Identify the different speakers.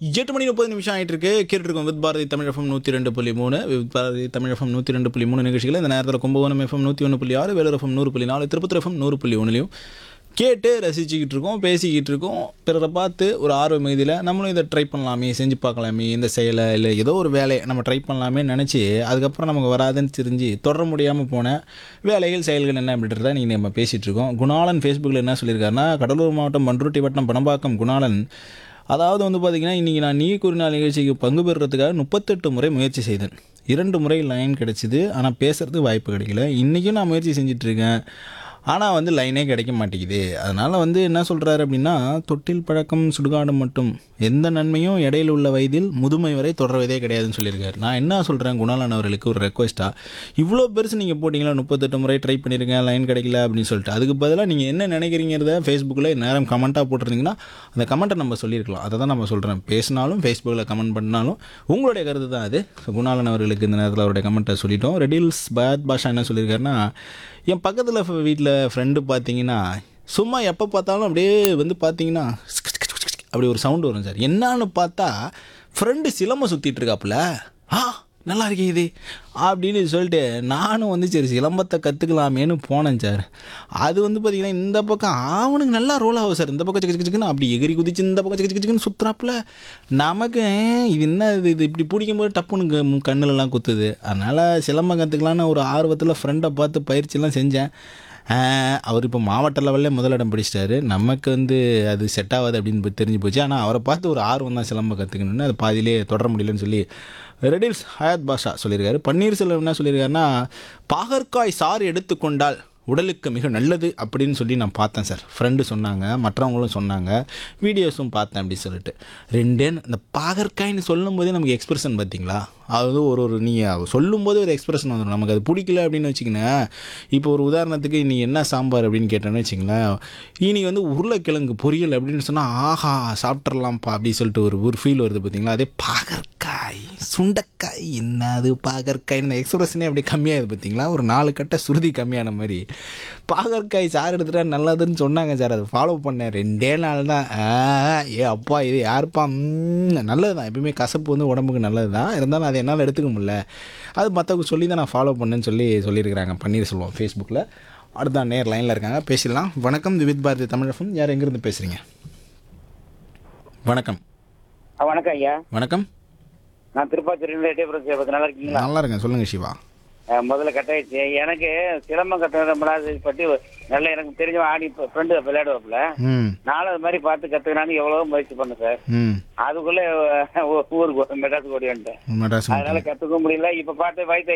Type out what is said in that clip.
Speaker 1: எட்டு மணி முப்பது நிமிஷம் ஆயிட்டு இருக்கு கேட்டு இருக்கோம் வித் பாரதி தமிழ் எஃப்எம் நூற்றி ரெண்டு புள்ளி மூணு வித் பாரதி தமிழ் எஃப்எம் நூற்றி ரெண்டு புள்ளி மூணு நிகழ்ச்சிகள் இந்த நேரத்தில் கும்பகோணம் எஃப்எம் நூற்றி ஒன்று புள்ளி ஆறு வேலூர் எஃப்எம் நூறு புள்ளி நாலு திருப்பத்தூர் எஃப்எம் நூறு புள்ளி ஒன்றுலையும் கேட்டு ரசிச்சுக்கிட்டு இருக்கோம் பேசிக்கிட்டு இருக்கோம் பிறரை பார்த்து ஒரு ஆர்வ மிகுதியில் நம்மளும் இதை ட்ரை பண்ணலாமே செஞ்சு பார்க்கலாமே இந்த செயலை இல்லை ஏதோ ஒரு வேலையை நம்ம ட்ரை பண்ணலாமே நினச்சி அதுக்கப்புறம் நமக்கு வராதுன்னு தெரிஞ்சு தொடர முடியாமல் போன வேலைகள் செயல்கள் என்ன அப்படின்றத நீங்கள் நம்ம பேசிகிட்டு இருக்கோம் குணாளன் ஃபேஸ்புக்கில் என்ன சொல்லியிருக்காருன்னா கடலூர் மாவட்டம் பன்ருட்டி வட்டம் பணம்பாக்கம் குணாளன் அதாவது வந்து பார்த்தீங்கன்னா இன்றைக்கி நான் நீ கூறினாள் நிகழ்ச்சிக்கு பங்கு பெறுறதுக்காக முப்பத்தெட்டு முறை முயற்சி செய்தேன் இரண்டு முறை லைன் கிடச்சிது ஆனால் பேசுகிறதுக்கு வாய்ப்பு கிடைக்கல இன்றைக்கும் நான் முயற்சி செஞ்சிட்ருக்கேன் ஆனால் வந்து லைனே கிடைக்க மாட்டேங்குது அதனால் வந்து என்ன சொல்கிறாரு அப்படின்னா தொட்டில் பழக்கம் சுடுகாடு மட்டும் எந்த நன்மையும் இடையில உள்ள வயதில் முதுமை வரை தொடர்வதே கிடையாதுன்னு சொல்லியிருக்காரு நான் என்ன சொல்கிறேன் குணாலன் அவர்களுக்கு ஒரு ரெக்வஸ்ட்டாக இவ்வளோ பெருசு நீங்கள் போட்டிங்களா முப்பத்தெட்டு முறை ட்ரை பண்ணியிருக்கேன் லைன் கிடைக்கல அப்படின்னு சொல்லிட்டு அதுக்கு பதிலாக நீங்கள் என்ன நினைக்கிறீங்கிறத ஃபேஸ்புக்கில் நேரம் கமெண்ட்டாக போட்டிருந்தீங்கன்னா அந்த கமெண்ட்டை நம்ம சொல்லியிருக்கலாம் அதை தான் நம்ம சொல்கிறேன் பேசினாலும் ஃபேஸ்புக்கில் கமெண்ட் பண்ணாலும் உங்களுடைய கருத்து தான் அது So, குணாலன் அவர்களுக்கு இந்த நேரத்தில் அவருடைய கமெண்ட்டை சொல்லிட்டோம் ரெடில்ஸ் பயாத் பாஷா என்ன சொல்லியிருக்காருன்னா என் பக்கத்தில் வீட்டில் ஃப்ரெண்டு பார்த்தீங்கன்னா சும்மா எப்போ பார்த்தாலும் அப்படியே வந்து பார்த்தீங்கன்னா அப்படி ஒரு சவுண்டு வரும் சார் என்னான்னு பார்த்தா ஃப்ரெண்டு சிலம்பம் சுற்றிட்டு இருக்காப்புல ஆ நல்லா இருக்கே இது அப்படின்னு சொல்லிட்டு நானும் வந்து சரி சிலம்பத்தை கற்றுக்கலாமேன்னு போனேன் சார் அது வந்து பார்த்திங்கன்னா இந்த பக்கம் அவனுக்கு நல்லா ரோல் ஆகும் சார் இந்த பக்கம் சிக்கு சிக்கு சிக்குன்னு அப்படி எகிரி குதிச்சு இந்த பக்கம் சிக்கு சிக்கு சிக்குன்னு சுற்றுறாப்புல நமக்கு இது என்ன இது இது இப்படி பிடிக்கும்போது டப்புன்னு கண்ணுலலாம் குத்துது அதனால் சிலம்பம் கற்றுக்கலான்னு ஒரு ஆர்வத்தில் ஃப்ரெண்டை பார்த்து பயிற்சியெல்லாம் செஞ்சேன் ஆஹ் அவர் இப்போ மாவட்ட லெவலில் முதலிடம் பிடிச்சிட்டாரு நமக்கு வந்து அது செட் ஆகாது அப்படின்னு போய் தெரிஞ்சு போச்சு ஆனால் அவரை பார்த்து ஒரு ஆர்வம் தான் சிலம்ப கற்றுக்கணுன்னு அது பாதியிலே தொடர முடியலன்னு சொல்லி ரெடில்ஸ் ஹயாத் பாஷா சொல்லியிருக்காரு பன்னீர்செல்வம் என்ன சொல்லியிருக்காருன்னா பாகற்காய் சாறு எடுத்துக்கொண்டால் உடலுக்கு மிக நல்லது அப்படின்னு சொல்லி நான் பார்த்தேன் சார் ஃப்ரெண்டு சொன்னாங்க மற்றவங்களும் சொன்னாங்க வீடியோஸும் பார்த்தேன் அப்படி சொல்லிட்டு ரெண்டே இந்த பாகற்காய்னு சொல்லும்போதே நமக்கு எக்ஸ்பிரஷன் பார்த்தீங்களா அது ஒரு ஒரு நீங்கள் சொல்லும்போது ஒரு எக்ஸ்பிரஷன் வந்துடும் நமக்கு அது பிடிக்கல அப்படின்னு வச்சுக்கினேன் இப்போ ஒரு உதாரணத்துக்கு நீ என்ன சாம்பார் அப்படின்னு கேட்டேன்னு வச்சுங்களேன் இனி வந்து உருளைக்கிழங்கு பொரியல் அப்படின்னு சொன்னால் ஆஹா சாப்பிட்றலாம்ப்பா அப்படி சொல்லிட்டு ஒரு ஒரு ஃபீல் வருது பார்த்தீங்களா அதே பாகற்காய் சுண்டைக்காய் என்னது பாகற்காய்னு எக்ஸ்பிரஷனே அப்படி கம்மியாகுது பார்த்தீங்களா ஒரு நாலு கட்டை சுருதி கம்மியான மாதிரி பாகற்காய் சாறு எடுத்துட்டா நல்லதுன்னு சொன்னாங்க சார் அதை ஃபாலோ பண்ணேன் ரெண்டே நாள் தான் ஆ, ஏ அப்பா இது யாருப்பா ம், நல்லது தான் எப்பயுமே கசப்பு வந்து உடம்புக்கு நல்லது தான் இருந்தாலும் அதை என்னால் எடுத்துக்க முடியல அது மற்றவங்க சொல்லி தான் நான் ஃபாலோ பண்ணேன்னு சொல்லி சொல்லியிருக்கிறாங்க பன்னீர்செல்வம் ஃபேஸ்புக்கில் அடுத்த நேர் லைனில் இருக்காங்க பேசிடலாம் வணக்கம் வித் பாரதி தமிழகம் யார் எங்கேருந்து பேசுகிறீங்க வணக்கம்
Speaker 2: ஆ, வணக்கம் ஐயா
Speaker 1: வணக்கம்
Speaker 2: நான் திருப்பாச்சூரில் எட்டயபுரம் சேவத்து நல்லா இருக்கீங்களா
Speaker 1: நல்லா இருக்கேன் சொல்லுங்கள் சிவா
Speaker 2: ஆ, முதல்ல கட்டாயிடுச்சு எனக்கு சிலம்பம் கட்டுறது பற்றி நல்ல எனக்கு தெரிஞ்ச ஆடி ஃப்ரெண்டு விளையாடுவாப்புல
Speaker 1: ம்
Speaker 2: நானும் அது மாதிரி பார்த்து கற்றுக்கலான்னு எவ்வளவோ முயற்சி பண்ணேன் சார்
Speaker 1: ம்
Speaker 2: அதுக்குள்ளே ஊருக்கு மெட்ராஸுக்கு ஓடி வந்துட்டேன்
Speaker 1: மெட்ராஸ்
Speaker 2: அதனால கற்றுக்க முடியல இப்போ பார்த்து வயசு